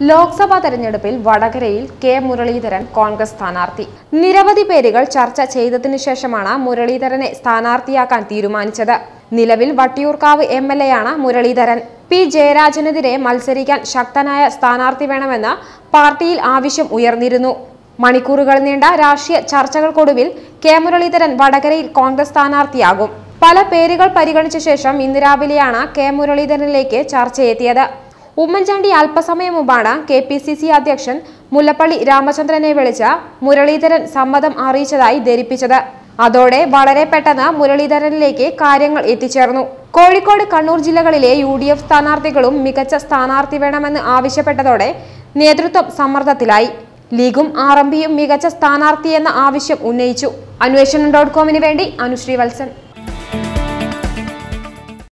ലോക്സഭാ തെരഞ്ഞെടുപ്പിൽ വടകരയിൽ കെ മുരളീധരൻ കോൺഗ്രസ് സ്ഥാനാർത്ഥി നിരവധി പേരുകൾ ചർച്ച ചെയ്തതിനു ശേഷമാണ് മുരളീധരനെ സ്ഥാനാർത്ഥിയാക്കാൻ തീരുമാനിച്ചത് നിലവിൽ വട്ടിയൂർക്കാവ് എം എൽ എയാണ് മുരളീധരൻ പി ജയരാജനെതിരെ മത്സരിക്കാൻ ശക്തനായ സ്ഥാനാർത്ഥി വേണമെന്ന് പാർട്ടിയിൽ ആവശ്യം ഉയർന്നിരുന്നു മണിക്കൂറുകൾ നീണ്ട രാഷ്ട്രീയ ചർച്ചകൾക്കൊടുവിൽ കെ മുരളീധരൻ വടകരയിൽ കോൺഗ്രസ് സ്ഥാനാർത്ഥിയാകും പല പേരുകൾ പരിഗണിച്ച ശേഷം ഇന്ന് രാവിലെയാണ് കെ മുരളീധരനിലേക്ക് ചർച്ചയെത്തിയത് ഉമ്മൻചാണ്ടി അല്പസമയം മുമ്പാണ് കെ പി സി സി അധ്യക്ഷൻ മുല്ലപ്പള്ളി രാമചന്ദ്രനെ വിളിച്ച് മുരളീധരൻ സമ്മതം അറിയിച്ചതായി ധരിപ്പിച്ചത് അതോടെ വളരെ പെട്ടെന്ന് മുരളീധരനിലേക്ക് കാര്യങ്ങൾ എത്തിച്ചേർന്നു കോഴിക്കോട് കണ്ണൂർ ജില്ലകളിലെ യു ഡി എഫ് സ്ഥാനാർത്ഥികളും മികച്ച സ്ഥാനാർത്ഥി വേണമെന്ന് ആവശ്യപ്പെട്ടതോടെ നേതൃത്വം സമ്മർദ്ദത്തിലായി ലീഗും ആർ എം പിയും മികച്ച സ്ഥാനാർത്ഥിയെന്ന ആവശ്യം ഉന്നയിച്ചു അന്വേഷണം ഡോട്ട് കോമിന് വേണ്ടി അനുശ്രീ വത്സൻ